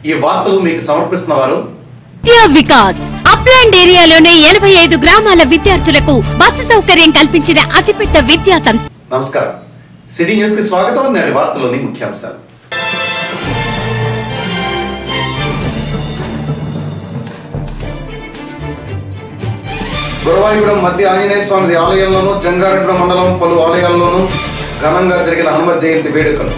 ఈ వార్తలు మీకు సమర్పిస్తున్న వారు విద్యా వికాస్ అప్లాండ్ ఏరియాలోనే ఎనభై ఐదు గ్రామాల విద్యార్థులకు బస్సు సౌకర్యం కల్పించిన అతిపెద్ద విద్యా సంస్థ నమస్కారం సిటీ న్యూస్ కి స్వాగతం నేటి వార్తలోని ముఖ్యాంశాలు గురవాయిగూడెం మధ్య ఆంజనేయ స్వామి ఆలయంలోను జంగారెడ్డి మండలం పలు ఆలయాల్లోనూ ఘనంగా జరిగిన హనుమత్ జయంతి వేడుకలు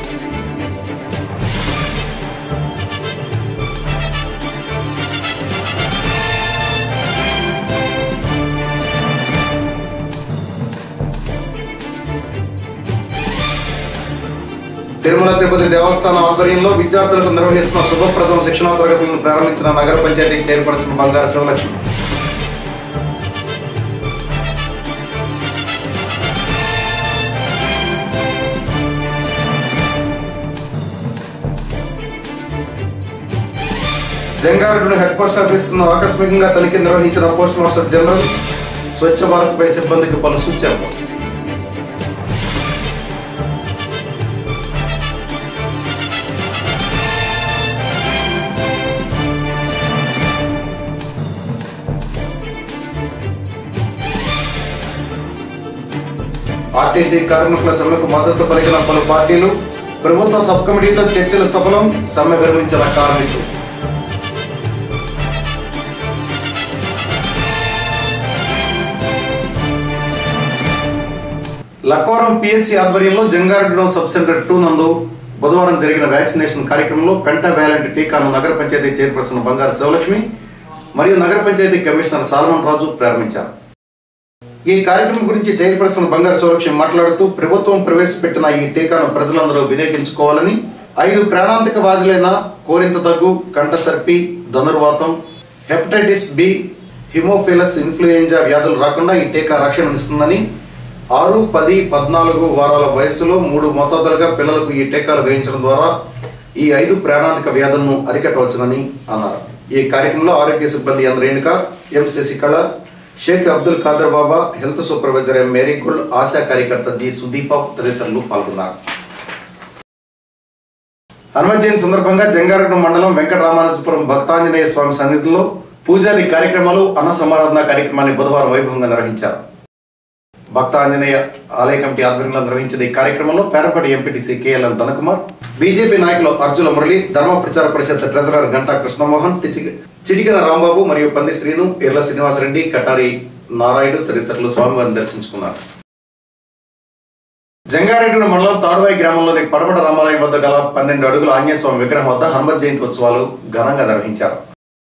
తిరుమల తిరుపతి దేవస్థానం ఆధ్వర్యంలో విద్యార్థులకు నిర్వహిస్తున్న శుభప్రదం శిక్షణా తరగతులను ప్రారంభించిన నగర panchayat chairperson Bangaru Sivalakshmi Jangareddy head post office ను ఆకస్మికంగా తనిఖీ నిర్వహించిన postmaster general Swachh Bharat పై సిబ్బందికి పలు సూచనలు ఆర్టీసీ కార్మికుల సమ్మెకు మద్దతు పలికిన పలు పార్టీలు ప్రభుత్వ సబ్ కమిటీతో చర్చలు సఫలం సమ్మె విరమించిన కార్మికులు లక్వరం పిఎస్సి ఆధ్వర్యంలో జంగారెడ్డిలో సబ్ సెంటర్ టూ నందు బుధవారం జరిగిన వ్యాక్సినేషన్ కార్యక్రమంలో పెంటా వ్యాలెంట్ టీకాను నగర పంచాయతీ చైర్పర్సన్ బంగారు శివలక్ష్మి మరియు నగర పంచాయతీ కమిషనర్ సాల్మన్ రాజు ప్రారంభించారు ఈ కార్యక్రమం గురించి చైర్పర్సన్ బంగారు శివలక్ష్మి మాట్లాడుతూ ప్రభుత్వం ప్రవేశపెట్టిన ఈ టీకాను ప్రజలందరూ వినియోగించుకోవాలని ఐదు ప్రాణాంతక వ్యాధులైన కోరింత దగ్గు కంఠసర్పి ధనుర్వాతం హెపటైటిస్ బి హిమోఫిలస్ ఇన్ఫ్లుయెంజా వ్యాధులు రాకుండా ఈ టీకా రక్షణనిస్తుందని ఆరు పది పద్నాలుగు వారాల వయసులో మూడు మోతాదులుగా పిల్లలకు ఈ టీకాలు వేయించడం ద్వారా ఈ ఐదు ప్రాణాంతక వ్యాధులను అరికట్టవచ్చునని అన్నారు ఈ కార్యక్రమంలో ఆరోగ్య సిబ్బంది N Renuka M Sasikala Shaik Abdul Khader Baba health supervisor M Marygold ASHA కార్యకర్త జి సుదీప తదితరులు పాల్గొన్నారు హనుమత్ జయంతి సందర్భంగా జంగారెడ్డి మండలం వెంకటరామానుజపురం భక్తాంజనేయ స్వామి సన్నిధిలో పూజాది కార్యక్రమాలు అన్న సమారాధన కార్యక్రమాన్ని బుధవారం వైభవంగా నిర్వహించారు భక్త ఆంజనేయ ఆలయ కమిటీ ఆధ్వర్యంలో నిర్వహించిన ఈ కార్యక్రమంలో Perapadi MPTC KLN Dhanakumar BJP నాయకులు అర్జుల మురళి ధర్మ ప్రచార పరిషత్ ట్రెజరర్ గంటా కృష్ణమోహన్ టిచి- చిటికెన రాంబాబు మరియు పంది శ్రీను ఎర్ల శ్రీనివాసరెడ్డి కటారి నారాయణ తదితరులు స్వామివారిని దర్శించుకున్నారు జంగారెడ్డి మండలం తాడువాయి గ్రామంలోని పడమట రామాలయం వద్ద గల పన్నెండు అడుగుల ఆంజనేయ స్వామి విగ్రహం వద్ద హనుమత్ జయంతి ఉత్సవాలు ఘనంగా నిర్వహించారు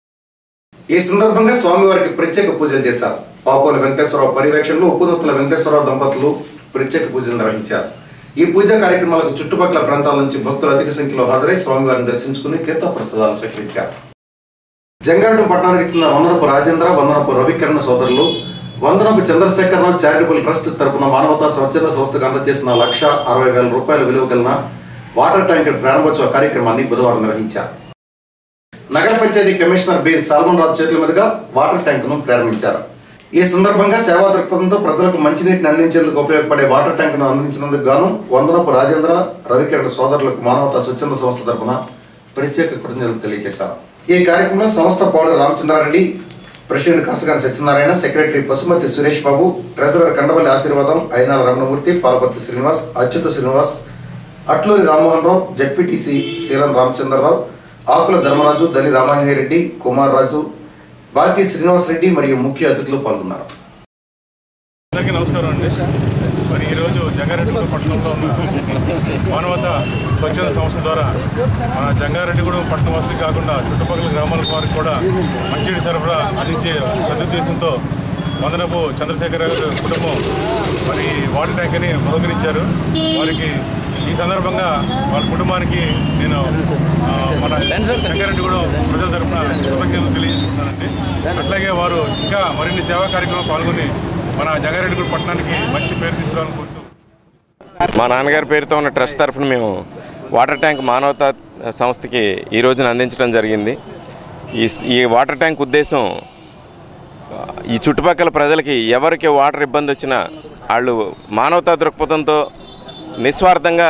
ఈ సందర్భంగా స్వామివారికి ప్రత్యేక పూజలు చేశారు పాపోలు వెంకటేశ్వరరావు పర్యవేక్షణలో ఉప్పునొత్తుల వెంకటేశ్వరరావు దంపతులు ప్రత్యేక పూజలు నిర్వహించారు ఈ పూజా కార్యక్రమాలకు చుట్టుపక్కల ప్రాంతాల నుంచి భక్తులు అధిక సంఖ్యలో హాజరై స్వామివారిని దర్శించుకుని తీర్థ ప్రసాదాలు స్వీకరించారు జంగారెడ్డి పట్టణానికి చెందిన వందనపు రాజేంద్ర వందనపు రవికిరణ్ సోదరులు వందనపు చంద్రశేఖరరావు చారిటబుల్ ట్రస్ట్ తరపున మానవతా స్వచ్ఛంద సంస్థకు అందజేసిన లక్ష అరవై వేల రూపాయల విలువ కలిగిన వాటర్ ట్యాంకర్ ప్రారంభోత్సవ కార్యక్రమాన్ని బుధవారం నిర్వహించారు నగర పంచాయతీ కమిషనర్ బి సాల్మన్ రాజు చేతుల మీదుగా వాటర్ ట్యాంకును ప్రారంభించారు ఈ సందర్భంగా సేవా దృక్పథంతో ప్రజలకు మంచినీటిని అందించేందుకు ఉపయోగపడే వాటర్ ట్యాంకును అందించినందుకు గాను వందనపు రాజేంద్ర రవికిరణ్ సోదరులకు మానవతా స్వచ్ఛంద సంస్థ తరపున ప్రత్యేక కృతజ్ఞతలు తెలియజేశారు ఈ కార్యక్రమంలో సంస్థ Pouda Ramachandrareddy president Kasagani Satyanarayana secretary Pasumathi Suresh Babu treasurer Kandavalli Aseervadam Ayinala Ramanamurthy Palaparthi Srinivas Achyuta Srinivas Atluri Rammohan Rao ZPTC Seelam Ramachandrarao Akula Dharmaraju Dali Ramanjaneyareddy Kumar Raju Baki Srinivas Reddy మరియు ముఖ్య అతిథులు పాల్గొన్నారు అందరికీ నమస్కారం అండి మరి ఈరోజు జంగారెడ్డిగూడెం పట్టణంలో ఉన్న మానవత స్వచ్ఛంద సంస్థ ద్వారా మన జంగారెడ్డిగూడెం పట్టణ వాసులు కాకుండా చుట్టుపక్కల గ్రామాల వారికి కూడా మంచినీటి సరఫరా అందించే సదుద్దేశంతో వందనపు చంద్రశేఖర్ గారి కుటుంబం మరి వాటర్ ట్యాంక్ని బహుకరించారు వారికి ఈ సందర్భంగా వాళ్ళ కుటుంబానికి నేను ఆ, మన జంగారెడ్డిగూడెం ప్రజల తరఫున కృతజ్ఞతలు తెలియజేసుకుంటున్నానండి అట్లాగే వారు ఇంకా మరిన్ని సేవా కార్యక్రమాలు పాల్గొని మన జంగారెడ్డిగూడెం పట్టణానికి మంచి పేరు తీసుకురావాలని కోరుతూ మా నాన్నగారి పేరుతో ఉన్న ట్రస్ట్ తరఫున మేము వాటర్ ట్యాంక్ మానవతా సంస్థకి ఈ రోజున అందించడం జరిగింది ఈ ఈ వాటర్ ట్యాంక్ ఉద్దేశం ఆ, ఈ చుట్టుపక్కల ప్రజలకి ఎవరికి వాటర్ ఇబ్బంది వచ్చినా వాళ్ళు మానవతా దృక్పథంతో నిస్వార్థంగా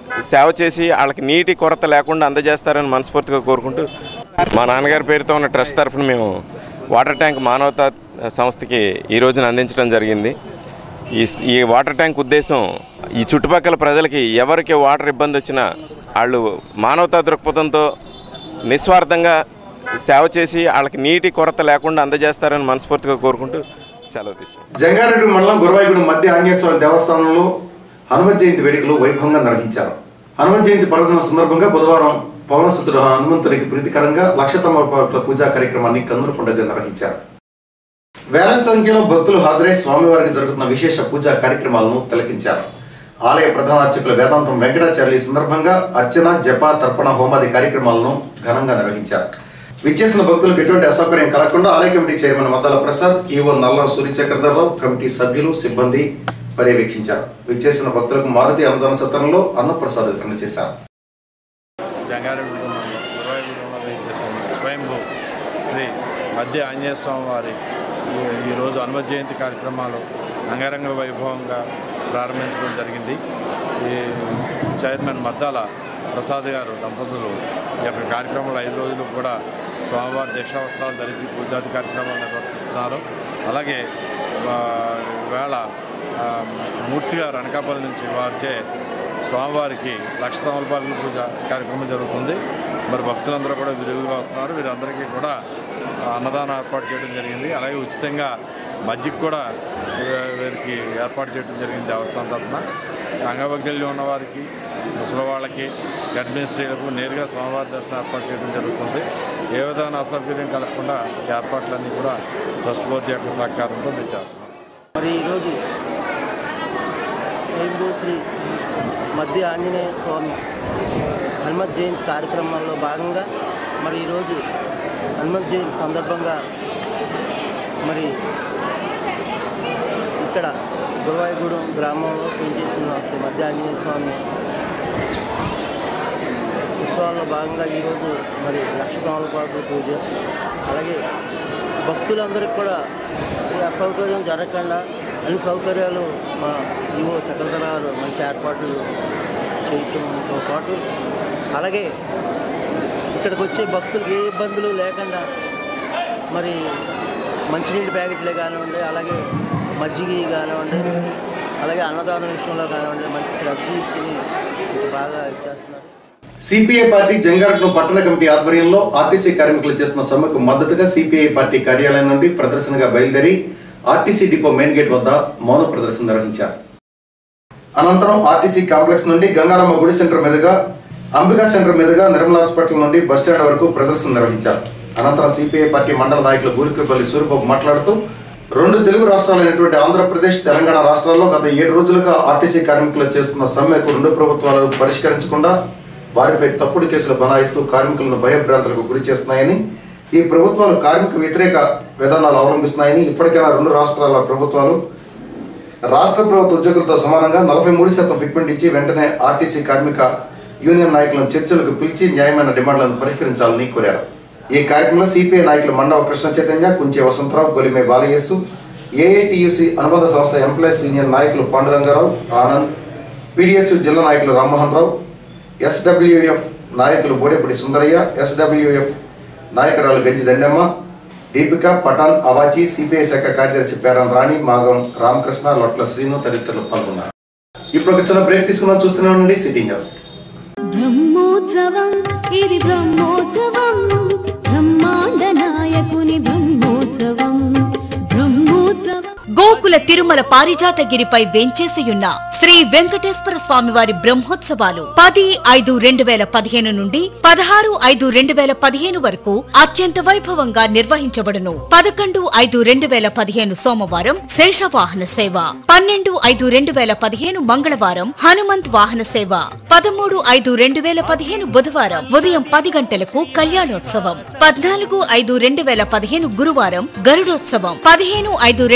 సేవ చేసి వాళ్ళకి నీటి కొరత లేకుండా అందజేస్తారని మనస్ఫూర్తిగా కోరుకుంటూ మా నాన్నగారి పేరుతో ఉన్న ట్రస్ట్ తరఫున మేము వాటర్ ట్యాంక్ మానవతా సంస్థకి ఈ రోజున అందించడం జరిగింది ఈ ఈ వాటర్ ట్యాంక్ ఉద్దేశం ఈ చుట్టుపక్కల ప్రజలకి ఎవరికి వాటర్ ఇబ్బంది వచ్చినా వాళ్ళు మానవతా దృక్పథంతో నిస్వార్థంగా సేవ చేసి వాళ్ళకి నీటి కొరత లేకుండా అందజేస్తారని మనస్ఫూర్తిగా కోరుకుంటూ సెలవు తీసుకుంటాం జంగారెడ్డి మండలం గురవాయిగూడెం మధ్య ఆంజనేయస్వామి దేవస్థానంలో హనుమత్ జయంతి వేడుకలు వైభవంగా నిర్వహించారు హనుమత్ జయంతి పర్వదిన సందర్భంగా బుధవారం పవనసుతుడు హనుమంతునికి ప్రీతికరంగా లక్ష తమలపాకుల పూజా కార్యక్రమాన్ని కన్నుల పండుగ నిర్వహించారు వేల సంఖ్యలో భక్తులు హాజరై స్వామివారికి జరుగుతున్న విశేష పూజా కార్యక్రమాలను తిలకించారు ఆలయ ప్రధాన అర్చకులు వేదాంతం వెంకటాచార్య ఈ సందర్భంగా అర్చన జప తర్పణ హోమాది కార్యక్రమాలను ఘనంగా నిర్వహించారు విచ్చేసిన భక్తులకు ఎటువంటి అసౌకర్యం కలగకుండా ఆలయ committee chairman Maddala Prasad EO Nalla Suryachakradhararao committee సభ్యులు సిబ్బంది పర్యవేక్షించారు విచ్చేసిన భక్తులకు మారుతి అన్నదాన సత్రంలో అన్నప్రసాద్ వితరణ చేశారు జంగారెడ్డి గురవాయిగూడెంలో వేయించేసిన స్వయంభూ శ్రీ మధ్య ఆంజనేయ స్వామి వారి ఈ- ఈరోజు హనుమ జయంతి కార్యక్రమాలు అంగరంగ వైభవంగా ప్రారంభించడం జరిగింది ఈ చైర్మన్ మద్దాల ప్రసాద్ గారు దంపతులు ఈ యొక్క కార్యక్రమంలో ఐదు రోజులు కూడా స్వామివారి దీక్షావస్త్రాలు ధరించి పూజాది కార్యక్రమాలు నిర్వర్తిస్తున్నారు అలాగే ఆ, వేళ ఆ, మూర్తి గారు అనకాపల్లి నుంచి వారిచే స్వామివారికి లక్ష తమలపాకుల పూజ కార్యక్రమం జరుగుతుంది మరి భక్తులందరూ కూడా విరివిగా వస్తున్నారు వీరందరికీ కూడా ఆ, అన్నదానం ఏర్పాటు చేయడం జరిగింది అలాగే ఉచితంగా మజ్జిగ కూడా వీ- వీరికి ఏర్పాటు చేయడం జరిగింది దేవస్థానం తరఫున అంగవైకల్యం ఉన్న వారికి ముసలి వాళ్ళకి గర్భిణీ స్త్రీలకు నేరుగా స్వామివారి దర్శనం ఏర్పాటు చేయడం జరుగుతుంది ఏ విధమైన అసౌకర్యం కలగకుండా ఈ ఏర్పాట్లన్నీ కూడా ట్రస్ట్ బోర్డు యొక్క సహకారంతో మేము చేస్తున్నాం మరి ఈరోజు స్వయంభూ శ్రీ మధ్య ఆంజనేయ స్వామి హనుమత్ జయంతి కార్యక్రమంలో భాగంగా మరి ఈరోజు హనుమత్ జయంతి సందర్భంగా మరి ఇక్కడ గురవాయిగూడెం గ్రామంలో పనిచేస్తున్న శ్రీ మధ్య ఆంజనేయ స్వామి ఉత్సవాల్లో భాగంగా ఈరోజు మరి లక్ష తమలపాకు పూజ అలాగే భక్తులందరికీ కూడా ఈ అసౌకర్యం జరగకుండా అన్ని సౌకర్యాలు మా ఈవో చక్రధర గారు మంచి ఏర్పాట్లు చేయటంతో పాటు అలాగే ఇక్కడికి వచ్చే భక్తులకు ఏ ఇబ్బందులు లేకుండా మరి మంచినీటి ప్యాకెట్లే కానివ్వండి అలాగే మజ్జిగ కానివ్వండి అలాగే అన్నదానం విషయంలో కానివ్వండి మంచి శ్రద్ధ తీసుకుని బాగా చేస్తున్నారు సిపిఐ పార్టీ జంగారెడ్డి పట్టణ కమిటీ ఆధ్వర్యంలో ఆర్టీసీ కార్మికులు చేస్తున్న సమ్మెకు మద్దతుగా సిపిఐ పార్టీ కార్యాలయం నుండి ప్రదర్శనగా బయలుదేరి ఆర్టీసీ డిపో మెయిన్ గేట్ వద్ద మౌన ప్రదర్శన నిర్వహించారు అనంతరం ఆర్టీసీ కాంప్లెక్స్ నుండి గంగారమ్మ గుడి సెంటర్ మీదుగా అంబికా సెంటర్ మీదుగా నిర్మల్ హాస్పిటల్ నుండి బస్ స్టాండ్ వరకు ప్రదర్శన నిర్వహించారు అనంతరం సిపిఐ పార్టీ మండల నాయకులు బూరికపల్లి సూరిబాబు మాట్లాడుతూ రెండు తెలుగు రాష్ట్రాలైనటువంటి ఆంధ్రప్రదేశ్ తెలంగాణ రాష్ట్రాల్లో గత ఏడు రోజులుగా ఆర్టీసీ కార్మికులు చేస్తున్న సమ్మెకు రెండు ప్రభుత్వాలు పరిష్కరించకుండా వారిపై తప్పుడు కేసులు బనాయిస్తూ కార్మికులను భయభ్రాంతులకు గురి చేస్తున్నాయని ఈ ప్రభుత్వాలు కార్మిక వ్యతిరేక విధానాలు అవలంబిస్తున్నాయని ఇప్పటికైనా రెండు రాష్ట్రాల ప్రభుత్వాలు రాష్ట్ర ప్రభుత్వ ఉద్యోగులతో సమానంగా నలభై మూడు శాతం ఫిట్మెంట్ ఇచ్చి వెంటనే ఆర్టీసీ కార్మిక యూనియన్ నాయకులను చర్చలకు పిలిచి న్యాయమైన డిమాండ్లను పరిష్కరించాలని కోరారు ఈ కార్యక్రమంలో సిపిఐ నాయకులు మండవ కృష్ణ చైతన్య కుంచే వసంతరావు గొలిమే బాలయేసు ఏఐటియుసి అనుబంధ సంస్థ ఎంప్లాయీస్ యూనియన్ నాయకులు పాండురంగారావు ఆనంద్ పీడిఎస్ జిల్లా నాయకులు రామ్మోహన్ రావు ఎస్డబ్ల్యూఎఫ్ నాయకులు బోడేపూడి సుందరయ్య ఎస్డబ్ల్యూఎఫ్ నాయకురాలు గంజి దండమ్మ దీపిక పఠాన్ అవాచి సిపిఐ శాఖ కార్యదర్శి పేరం రాణి మాగం రామకృష్ణ లొట్ల శ్రీను తదితరులు పాల్గొన్నారు ఇప్పుడు ఒక చిన్న బ్రేక్ తీసుకున్నాం చూస్తున్నానండి సిటీ న్యూస్ బ్రహ్మోత్సవం ఇది బ్రహ్మోత్సవం బ్రహ్మాండ నాయకుని బ్రహ్మోత్సవం బ్రహ్మోత్సవం గోకుల తిరుమల పారిజాతగిరిపై వెంచేసియున్న శ్రీ వెంకటేశ్వర స్వామివారి బ్రహ్మోత్సవాలు పది ఐదు రెండు వేల పదిహేను నుండి పదహారు ఐదు రెండు వేల పదిహేను వరకు అత్యంత వైభవంగా నిర్వహించబడును పదకొండు ఐదు రెండు వేల పదిహేను సోమవారం శేషవాహన సేవ పన్నెండు ఐదు రెండు వేల పదిహేను మంగళవారం హనుమంత్ వాహన సేవ పదమూడు ఐదు రెండు వేల పదిహేను బుధవారం ఉదయం పది గంటలకు కళ్యాణోత్సవం పద్నాలుగు ఐదు రెండు వేల పదిహేను గురువారం గరుడోత్సవం పదిహేను ఐదు రెండు వేల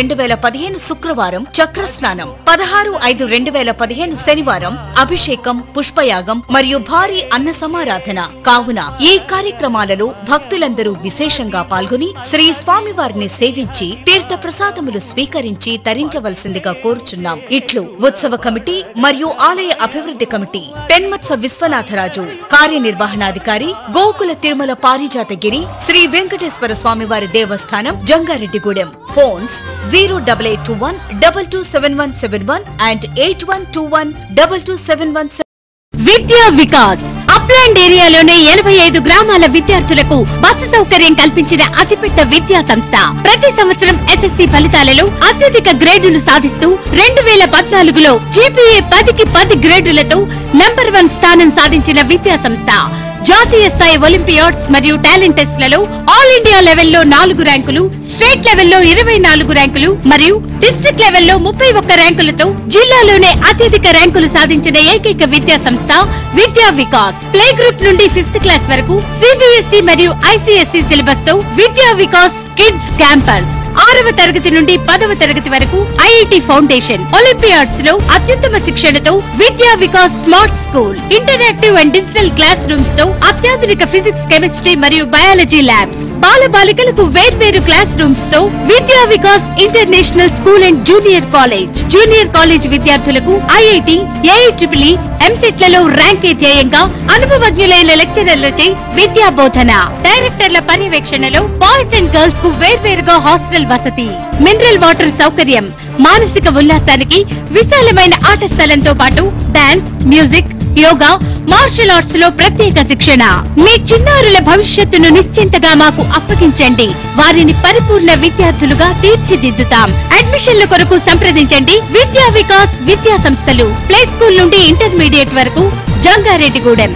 పదిహేను శుక్రవారం చక్ర స్నానం పదహారు ఐదు రెండు వేల పదిహేను శనివారం అభిషేకం పుష్పయాగం మరియు భారీ అన్న సమారాధన కావున ఈ కార్యక్రమాలలో భక్తులందరూ విశేషంగా పాల్గొని శ్రీ స్వామివారిని సేవించి తీర్థ ప్రసాదములు స్వీకరించి తరించవలసిందిగా కోరుచున్నాం ఇట్లు ఉత్సవ కమిటీ మరియు ఆలయ అభివృద్ధి కమిటీ తెన్మత్స విశ్వనాథరాజు కార్యనిర్వహణాధికారి గోకుల తిరుమల పారిజాతగిరి శ్రీ వెంకటేశ్వర స్వామివారి దేవస్థానం Jangareddygudem phones zero double eight two one double two seven one seven one and eight one two one double two seven one Vidya Vikas upland ఏరియాలోనే ఎనభై ఐదు గ్రామాల విద్యార్థులకు బస్సు సౌకర్యం కల్పించిన అతిపెద్ద విద్యా సంస్థ ప్రతి సంవత్సరం ఎస్ఎస్సి ఫలితాలలో అత్యధిక గ్రేడులు సాధిస్తూ రెండు వేల పద్నాలుగులో జీపీఏ పదికి పది గ్రేడులతో నంబర్ వన్ స్థానం సాధించిన విద్యా సంస్థ జాతీయ స్థాయి ఒలింపియాడ్స్ మరియు టాలెంట్ టెస్ట్లలో ఆల్ ఇండియా లెవెల్లో నాలుగు ర్యాంకులు స్టేట్ లెవెల్లో ఇరవై నాలుగు ర్యాంకులు మరియు డిస్ట్రిక్ట్ లెవెల్లో ముప్పై ఒక్క ర్యాంకులతో జిల్లాలోనే అత్యధిక ర్యాంకులు సాధించిన ఏకైక విద్యా సంస్థ విద్యా వికాస్ ప్లే గ్రూప్ నుండి ఫిఫ్త్ క్లాస్ వరకు సిబిఎస్ఈ మరియు ఐసిఎస్ఈ సిలబస్ తో విద్యా వికాస్ కిడ్స్ క్యాంపస్ ఆరవ తరగతి నుండి పదవ తరగతి వరకు ఐఐటి ఫౌండేషన్ ఒలింపియాడ్స్ లో అత్యుత్తమ శిక్షణతో Vidya Vikas smart school interactive and digital classrooms తో అత్యాధునిక ఫిజిక్స్ కెమిస్ట్రీ మరియు బయాలజీ ల్యాబ్స్ బాల బాలికలకు వేర్వేరు క్లాస్ రూమ్స్ తో Vidya Vikas international school and junior college junior college విద్యార్థులకు ఐఐటి ఏఐట్రిపుల్ ఎంసెట్లలో ర్యాంకే ధ్యేయంగా అనుభవజ్ఞులైన లెక్చరర్లచే విద్యా బోధన డైరెక్టర్ల పర్యవేక్షణలో బాయ్స్ అండ్ గర్ల్స్ కు వేర్వేరుగా హాస్టల్ వసతి మినరల్ వాటర్ సౌకర్యం మానసిక ఉల్లాసానికి విశాలమైన ఆట స్థలంతో పాటు dance music yoga martial arts లో ప్రత్యేక శిక్షణ మీ చిన్నారుల భవిష్యత్తును నిశ్చింతగా మాకు అప్పగించండి వారిని పరిపూర్ణ విద్యార్థులుగా తీర్చిదిద్దుతాం అడ్మిషన్ల కొరకు సంప్రదించండి విద్యా వికాస్ విద్యా సంస్థలు ప్లే స్కూల్ నుండి ఇంటర్మీడియట్ వరకు Jangareddygudem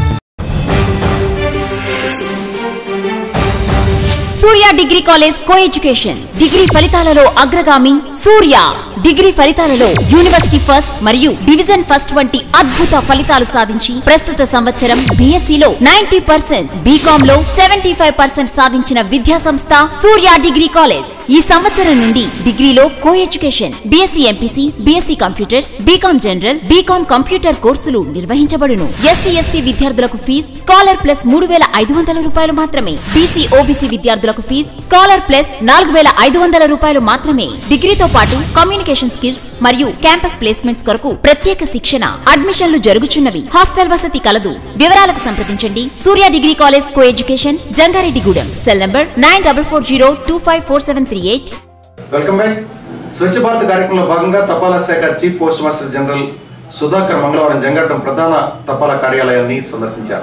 Surya degree college coeducation degree ఫలితాలలో అగ్రగామి సూర్య డిగ్రీ ఫలితాలలో యూనివర్సిటీ ఫస్ట్ మరియు డివిజన్ ఫస్ట్ వంటి అద్భుత ఫలితాలు సాధించి ప్రస్తుత సంవత్సరం BSc లో నైన్టీ పర్సెంట్ బీకామ్ లో సెవెంటీ ఫైవ్ పర్సెంట్ సాధించిన విద్యా సంస్థ సూర్య డిగ్రీ కాలేజ్ ఈ సంవత్సరం నుండి డిగ్రీలో coeducation B Sc MPC B Sc computers B Com general B Com computer కోర్సులు నిర్వహించబడును ఎస్సీ ఎస్టీ విద్యార్థులకు ఫీజ్ స్కాలర్ ప్లస్ మూడు వేల ఐదు వందల రూపాయలు మాత్రమే బీసీ ఓబీసీ విద్యార్థులకు ఫీజ్ స్కాలర్ ప్లస్ నాలుగు వేల ఐదు వందల రూపాయలు మాత్రమే డిగ్రీతో పాటు కమ్యూనికేషన్ స్కిల్స్ మరియు క్యాంపస్ ప్లేస్మెంట్స్ కొరకు ప్రత్యేక శిక్షణ అడ్మిషన్లు జరుగుచున్నవి హాస్టల్ వసతి కలదు వివరాలకు సంప్రదించండి Surya degree college coeducation Jangareddygudem cell number nine double four zero two five four seven three eight welcome back Swachh Bharat కార్యక్రమంలో భాగంగా తపాలా శాఖ chief postmaster general Sudhakar మంగళవారం జంగాటం ప్రధాన తపాలా కార్యాలయాన్ని సందర్శించారు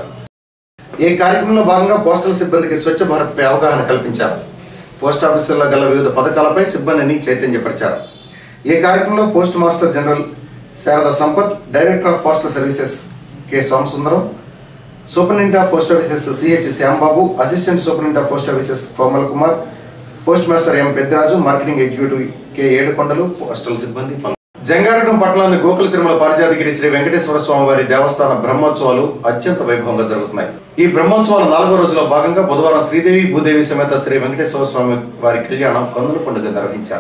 ఈ కార్యక్రమంలో భాగంగా పోస్టల్ సిబ్బందికి స్వచ్ఛ భారత్ పై అవగాహన కల్పించారు పోస్ట్ ఆఫీసుల్లో గల వివిధ పథకాలపై సిబ్బందిని చైతన్యపరిచారు ఈ కార్యక్రమంలో postmaster general Sarada Sampath director of postal services K Somasundaram superintendent of post offices CH Shyambabu assistant superintendent of post offices Komal Kumar postmaster M Peddaraju marketing executive K Yedukondalu postal సిబ్బంది పాల్గొన్నారు. జంగారెడ్డి పట్టణంలోని గోకుల తిరుమల పారిజాతగిరి శ్రీ వెంకటేశ్వర స్వామి వారి దేవస్థాన బ్రహ్మోత్సవాలు అత్యంత వైభవంగా జరుగుతున్నాయి ఈ బ్రహ్మోత్సవాల నాలుగో రోజులో భాగంగా బుధవారం శ్రీదేవి భూదేవి సమేత శ్రీ వెంకటేశ్వర స్వామి వారి కళ్యాణం కన్నుల పండుగ నిర్వహించారు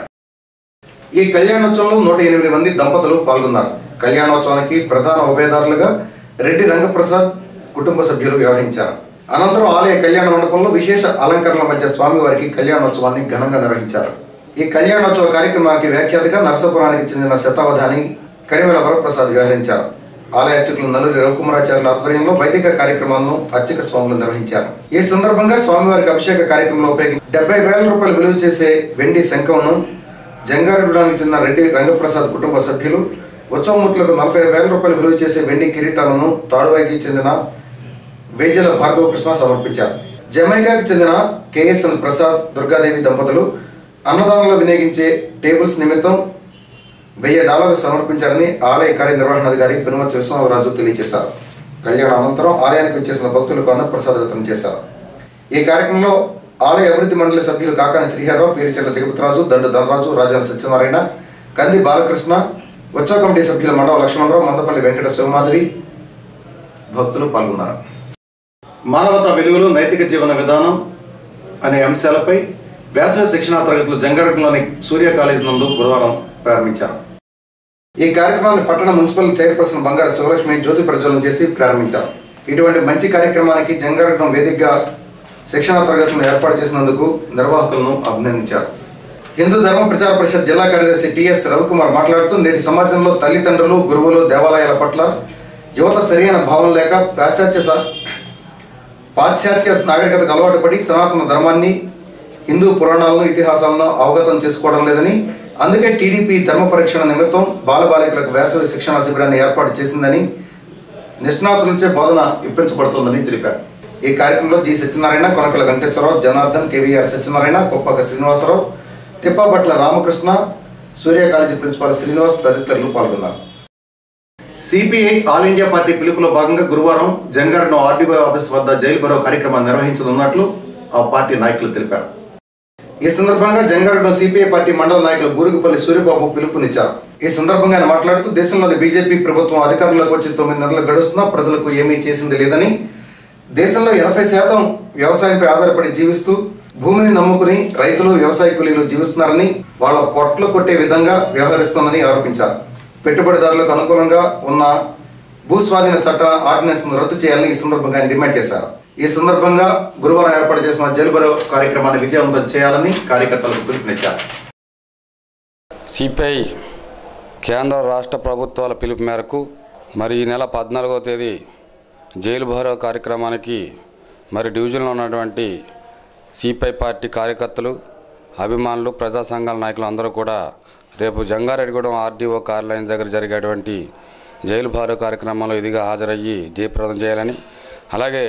ఈ కళ్యాణోత్సవంలో నూట ఎనిమిది మంది దంపతులు పాల్గొన్నారు కళ్యాణోత్సవానికి ప్రధాన ఉభయదారులుగా రెడ్డి రంగప్రసాద్ కుటుంబ సభ్యులు వ్యవహరించారు అనంతరం ఆలయ కళ్యాణ మండపంలో విశేష అలంకరణల మధ్య స్వామివారికి కళ్యాణోత్సవాన్ని ఘనంగా నిర్వహించారు ఈ కళ్యాణోత్సవ కార్యక్రమానికి వ్యాఖ్యాతగా నరసాపురానికి చెందిన శతావధాని కడివెల వరప్రసాద్ వ్యవహరించారు ఆలయ అర్చకులు నలుగురి రవికుమారాచార్యుల ఆధ్వర్యంలో వైదిక కార్యక్రమాలను అర్చక స్వాములు నిర్వహించారు ఈ సందర్భంగా స్వామివారికి అభిషేక కార్యక్రమంలో ఉపయోగించి డెబ్బై వేల రూపాయలు విలువ చేసే వెండి శంఖంను జంగారెడ్డికి చెందిన రెడ్డి రంగప్రసాద్ కుటుంబ సభ్యులు ఉత్సవమూర్తులకు నలభై వేల రూపాయలు విలువ చేసే వెండి కిరీటాలను తాడువాయికి చెందిన వేజల భార్గవ కృష్ణ సమర్పించారు జమైకాకి చెందిన కేఎస్ఎన్ ప్రసాద్ దుర్గాదేవి దంపతులు అన్నదానంలో వినియోగించే టేబుల్స్ నిమిత్తం వెయ్యి డాలర్లు సమర్పించారని ఆలయ కార్యనిర్వహణాధికారి పెనుమతి విశ్వనాథరాజు తెలియజేశారు కళ్యాణ అనంతరం ఆలయానికి వచ్చేసిన భక్తులకు అన్నప్రసాద వితరణ చేశారు ఈ కార్యక్రమంలో ఆలయ అభివృద్ధి మండలి సభ్యులు కాకాని శ్రీహరరావు పేరుచెల్ల జగపతిరాజు దండు ధనరాజు రాజాన సత్యనారాయణ కంది బాలకృష్ణ ఉత్సవ కమిటీ సభ్యులు మండవ లక్ష్మణరావు మందపల్లి వెంకట శివమాధవి భక్తులు పాల్గొన్నారు మానవతా విలువలు నైతిక జీవన విధానం అనే అంశాలపై వేసవి శిక్షణా తరగతులు జంగారెడ్డిలోని సూర్య కాలేజ్ నందు బుధవారం ప్రారంభించారు ఈ కార్యక్రమాన్ని పట్టణ మున్సిపల్ చైర్పర్సన్ బంగారు శివలక్ష్మి జ్యోతి ప్రజ్వలన చేసి ప్రారంభించారు ఇటువంటి మంచి కార్యక్రమానికి జంగారెడ్డి వేదికగా శిక్షణా తరగతులను ఏర్పాటు చేసినందుకు నిర్వాహకులను అభినందించారు హిందూ ధర్మ ప్రచార పరిషత్ జిల్లా కార్యదర్శి టిఎస్ రవికుమార్ మాట్లాడుతూ నేటి సమాజంలో తల్లిదండ్రులు గురువులు దేవాలయాల పట్ల యువత సరైన భావం లేక పాశ్చాత్య స- పాశ్చాత్య నాగరికతకు అలవాటు పడి సనాతన ధర్మాన్ని హిందూ పురాణాలను ఇతిహాసాలను అవగతం చేసుకోవడం లేదని అందుకే టీడీపీ ధర్మ పరీక్షణ నిమిత్తం బాలబాలికలకు వేసవి శిక్షణ శిబిరాన్ని ఏర్పాటు చేసిందని నిష్ణాతులచే బోధన ఇప్పించబడుతోందని తెలిపారు ఈ కార్యక్రమంలో G Satyanarayana Konakala Venkateswararao Janardhan KVR Satyanarayana Koppaka Srinivasarao Tippapatla Ramakrishna Surya college principal Srinivas తదితరులు పాల్గొన్నారు సిపిఐ ఆల్ ఇండియా పార్టీ పిలుపులో భాగంగా గురువారం జంగారెడ్డి ఆర్డీఓ ఆఫీస్ వద్ద జైలు బరో కార్యక్రమాన్ని నిర్వహించనున్నట్లు ఆ పార్టీ నాయకులు తెలిపారు ఈ సందర్భంగా జంగారెడ్డి సిపిఐ పార్టీ మండల నాయకులు బూరుగుపల్లి సూర్యబాబు పిలుపునిచ్చారు ఈ సందర్భంగా ఆయన మాట్లాడుతూ దేశంలోని బీజేపీ ప్రభుత్వం అధికారంలోకి వచ్చి తొమ్మిది నెలలు గడుస్తున్నా ప్రజలకు ఏమీ చేసింది లేదని దేశంలో ఎనభై శాతం వ్యవసాయంపై ఆధారపడి జీవిస్తూ భూమిని నమ్ముకుని రైతులు వ్యవసాయ కూలీలు జీవిస్తున్నారని వాళ్ళ పొట్లు కొట్టే విధంగా వ్యవహరిస్తోందని ఆరోపించారు పెట్టుబడిదారులకు అనుకూలంగా ఉన్న భూస్వాధీన చట్ట ఆర్డినెన్స్ ను రద్దు చేయాలని ఈ సందర్భంగా ఆయన డిమాండ్ చేశారు ఈ సందర్భంగా గురువారం ఏర్పాటు చేసిన జైలుబరో కార్యక్రమాన్ని విజయవంతం చేయాలని కార్యకర్తలకు పిలుపునిచ్చారు సిపిఐ కేంద్ర రాష్ట్ర ప్రభుత్వాల పిలుపు మేరకు మరి ఈ నెల పద్నాలుగవ తేదీ జైలు భరో కార్యక్రమానికి మరి డివిజన్లో ఉన్నటువంటి సిపిఐ పార్టీ కార్యకర్తలు అభిమానులు ప్రజా సంఘాల నాయకులు అందరూ కూడా రేపు జంగారెడ్డిగూడెం ఆర్డీఓ కార్యాలయం దగ్గర జరిగేటువంటి జైలు భారో కార్యక్రమంలో ఇదిగా హాజరయ్యి జయప్రదం చేయాలని అలాగే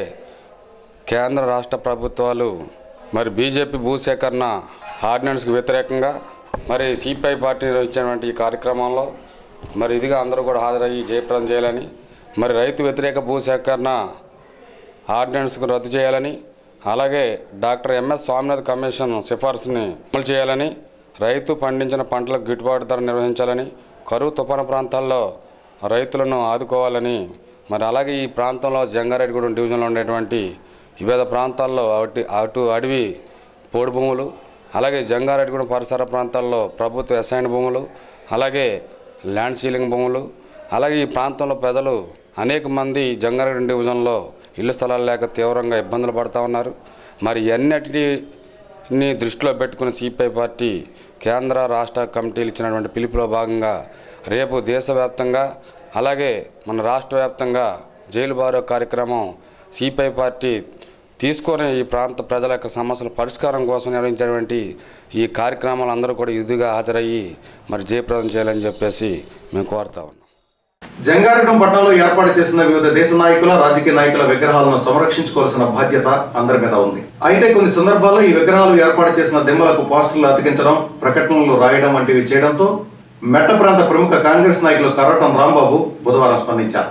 కేంద్ర రాష్ట్ర ప్రభుత్వాలు మరి బీజేపీ భూసేకరణ ఆర్డినెన్స్కి వ్యతిరేకంగా మరి సిపిఐ పార్టీ నిర్వహించినటువంటి ఈ కార్యక్రమంలో మరి ఇదిగా అందరూ కూడా హాజరయ్యి జయప్రదం చేయాలని మరి రైతు వ్యతిరేక భూసేకరణ ఆర్డినెన్స్కు రద్దు చేయాలని అలాగే డాక్టర్ ఎంఎస్ స్వామినాథ్ కమిషన్ సిఫార్సుని అమలు చేయాలని రైతు పండించిన పంటలకు గిట్టుబాటు ధర నిర్వహించాలని కరువు తుఫాను ప్రాంతాల్లో రైతులను ఆదుకోవాలని మరి అలాగే ఈ ప్రాంతంలో జంగారెడ్డిగూడెం డివిజన్లో ఉండేటువంటి వివిధ ప్రాంతాల్లో అటు అటు అడవి పోడు భూములు అలాగే జంగారెడ్డిగూడెం పరిసర ప్రాంతాల్లో ప్రభుత్వ అసైన్ భూములు అలాగే ల్యాండ్ సీలింగ్ భూములు అలాగే ఈ ప్రాంతంలో ప్రజలు అనేక మంది జంగారెడ్డి డివిజన్లో ఇళ్ల స్థలాలు లేక తీవ్రంగా ఇబ్బందులు పడుతూ ఉన్నారు మరి ఎన్నటిని దృష్టిలో పెట్టుకుని సిపిఐ పార్టీ కేంద్ర రాష్ట్ర కమిటీలు ఇచ్చినటువంటి పిలుపులో భాగంగా రేపు దేశవ్యాప్తంగా అలాగే మన రాష్ట్ర వ్యాప్తంగా జైలు బారో కార్యక్రమం సిపిఐ పార్టీ తీసుకొని ఈ ప్రాంత ప్రజల యొక్క సమస్యల పరిష్కారం కోసం నిర్వహించేటువంటి ఈ కార్యక్రమాలు అందరూ కూడా ఇదిగా హాజరయ్యి మరి జయప్రదం చేయాలని చెప్పేసి మేము కోరుతా ఉన్నాం జంగారెడ్డి పట్టణంలో ఏర్పాటు చేసిన వివిధ దేశ నాయకుల రాజకీయ నాయకుల విగ్రహాలను సంరక్షించుకోవాల్సిన బాధ్యత అందరి మీద ఉంది అయితే కొన్ని సందర్భాల్లో ఈ విగ్రహాలు ఏర్పాటు చేసిన దిమ్మలకు పోస్టర్లు అతికించడం ప్రకటనలు రాయడం వంటివి చేయడంతో మెట్ట ప్రాంత ప్రముఖ కాంగ్రెస్ నాయకులు కరోటం రాంబాబు బుధవారం స్పందించారు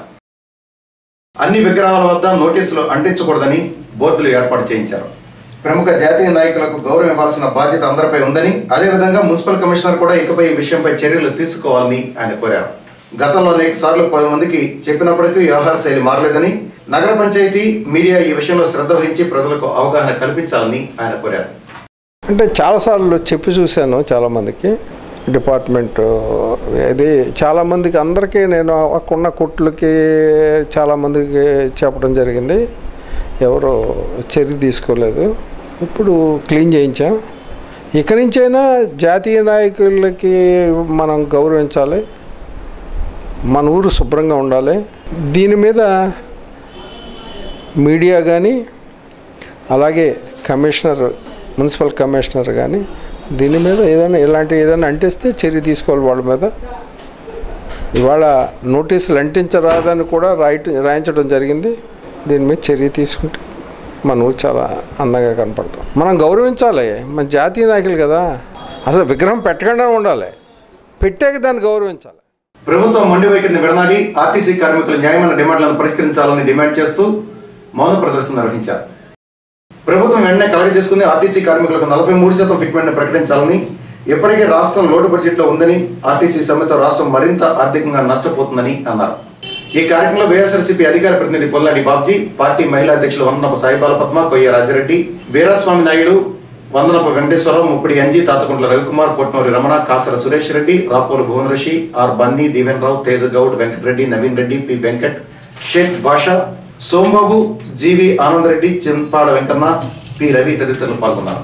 అన్ని విగ్రహాల వద్ద నోటీసులు అంటించకూడదని బోర్డులు ఏర్పాటు చేయించారు ప్రముఖ జాతీయ నాయకులకు గౌరవం ఇవ్వాల్సిన బాధ్యత అందరిపై ఉందని అదేవిధంగా మున్సిపల్ కమిషనర్ కూడా ఇకపై ఈ విషయంపై చర్యలు తీసుకోవాలని ఆయన కోరారు గతంలో అనేక సార్లు పది మందికి చెప్పినప్పటికీ వ్యవహార శైలి మారలేదని నగర పంచాయతీ మీడియా ఈ విషయంలో శ్రద్ధ వహించి ప్రజలకు అవగాహన కల్పించాలని ఆయన కోరారు అంటే చాలాసార్లు చెప్పి చూశాను చాలామందికి డిపార్ట్మెంట్ ఇది చాలామందికి అందరికీ నేను అక్కడున్న కొట్లకి చాలామందికి చెప్పడం జరిగింది ఎవరు చర్య తీసుకోలేదు ఇప్పుడు క్లీన్ చేయించాం ఇక నుంచైనా జాతీయ నాయకులకి మనం గౌరవించాలి మన ఊరు శుభ్రంగా ఉండాలి దీని మీద మీడియా కానీ అలాగే కమిషనర్ మున్సిపల్ కమిషనర్ కానీ దీని మీద ఏదైనా ఇలాంటి ఏదైనా అంటిస్తే చర్య తీసుకోవాలి వాళ్ళ మీద ఇవాళ నోటీసులు అంటించరాదని కూడా రాయట రాయించడం జరిగింది దీని మీద చర్య తీసుకుంటే మన ఊరు చాలా అందంగా కనపడతాం మనం గౌరవించాలి మన జాతీయ నాయకులు కదా అసలు విగ్రహం పెట్టకుండా ఉండాలి పెట్టాక దాన్ని గౌరవించాలి ప్రభుత్వం మొండి వైఖరిని విడనాడి ఆర్టీసీ కార్మికుల న్యాయమైన డిమాండ్లను పరిష్కరించాలని డిమాండ్ చేస్తూ మౌన ప్రదర్శన నిర్వహించారు ప్రభుత్వం వెంటనే కలగజేసుకుని ఆర్టీసీ కార్మికులకు నలభై మూడు శాతం ఫిట్మెంట్ ప్రకటించాలని ఇప్పటికే రాష్ట్రం లోటు బడ్జెట్లో ఉందని ఆర్టీసీ సమ్మెతో రాష్ట్రం మరింత ఆర్థికంగా నష్టపోతుందని అన్నారు ఈ కార్యక్రమంలో వైఎస్ఆర్సీపీ అధికార ప్రతినిధి పొల్లాడి బాబ్జీ పార్టీ మహిళా అధ్యక్షులు వన్నప Saibala Padma Koyya Rajireddy Veeraswamy Naidu Vandanapu Venkateswararao Muppidi Anji Tatakuntla Ravikumar Potnuri Ramana Kasara Suresh Reddy Rapolu Bhuvanarashi R Bunny Deeven Rao Teja Goud Venkatareddy Naveen Reddy P Venkat Shaik Basha Sombabu GV Anandareddy Chimpada Venkanna P Ravi తదితరులు పాల్గొన్నారు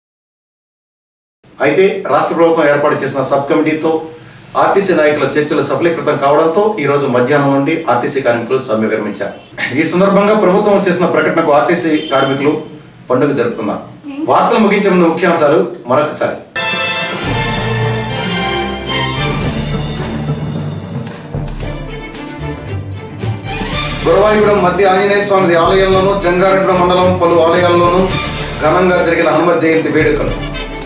అయితే రాష్ట్ర ప్రభుత్వం ఏర్పాటు చేసిన సబ్ కమిటీతో ఆర్టీసీ నాయకుల చర్చలు సఫలీకృతం కావడంతో ఈ రోజు మధ్యాహ్నం నుండి ఆర్టీసీ కార్మికులు సమ్మె విరమించారు ఈ సందర్భంగా ప్రభుత్వం చేసిన ప్రకటనకు ఆర్టీసీ కార్మికులు పండుగ జరుపుకున్నారు వార్తలు ముగించే ముందు ముఖ్యాంశాలు మరొకసారి గురవాయిగూడెం మధ్య ఆంజనేయ స్వామి ఆలయంలోను జంగారెడ్డి మండలం పలు ఆలయాల్లోనూ ఘనంగా జరిగిన హనుమత్ జయంతి వేడుకలు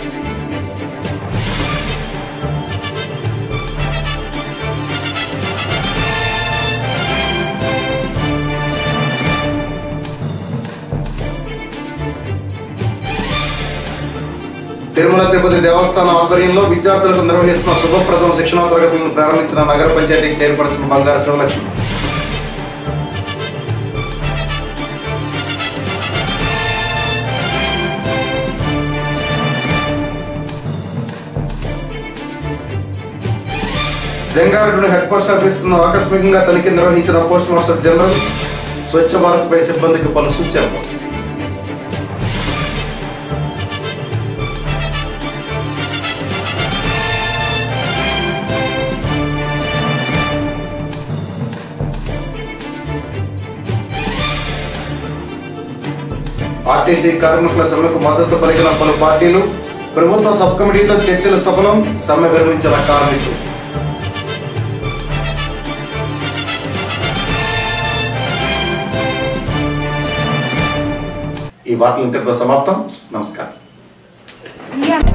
తిరుమల తిరుపతి దేవస్థానం ఆధ్వర్యంలో విద్యార్థులకు నిర్వహిస్తున్న శుభప్రదం శిక్షణా తరగతులను ప్రారంభించిన నగర panchayat chairperson Bangaru Sivalakshmi Jangareddy head post office ను ఆకస్మికంగా తనిఖీ నిర్వహించిన postmaster general Swachh Bharat పై సిబ్బందికి పలు సూచనలు ఆర్టీసీ కార్మికుల సమ్మెకు మద్దతు పలికిన పలు పార్టీలు ప్రభుత్వ సబ్ కమిటీతో చర్చలు సఫలం సమ్మె విరమించిన కార్మికులు ఈ వార్తలు ఇంతటితో సమాప్తం నమస్కారం